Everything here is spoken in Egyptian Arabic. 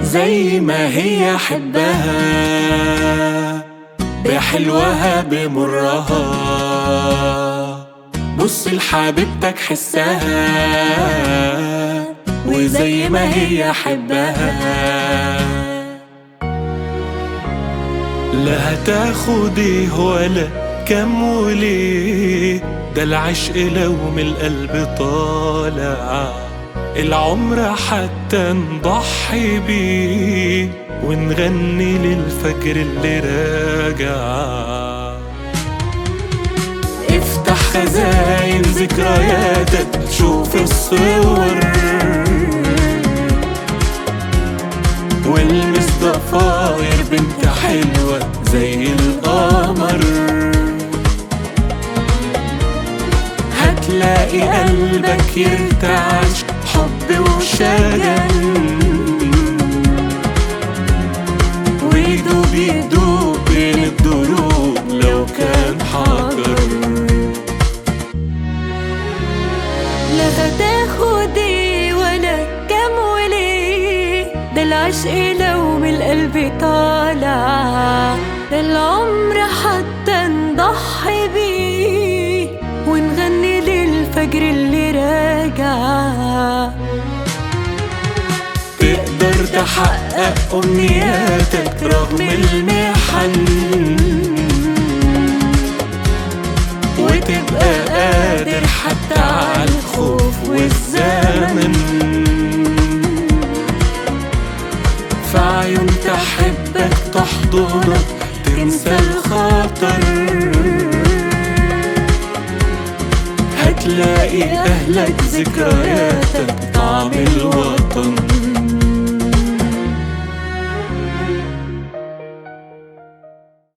زي ما هي حبها بحلوها بمرها بص لحبيبتك حسها وزي ما هي حبها لا هتاخد ايه ولا كم وليه ده العشق لو من القلب طالع العمر حتى نضحي بيه ونغني للفجر اللي راجع افتح خزاين ذكرياتك شوف الصور والمس ضفاير بنت حلوة زي القمر هتلاقي قلبك يرتعش حب وشجن ويدوب يدوب بين الدروب لو كان حجر لا هتاخد ايه ولا كام وليه ده العشق لو من القلب طالع ده العمر حتى نضحي بيه ونغني للفجر اللي راجع تقدر تحقق أمنياتك رغم المحن وتبقى قادر حتى على الخوف والزمن في عيون تحبك تحضنك تنسى الخطر هتلاقي أهلك ذكرياتك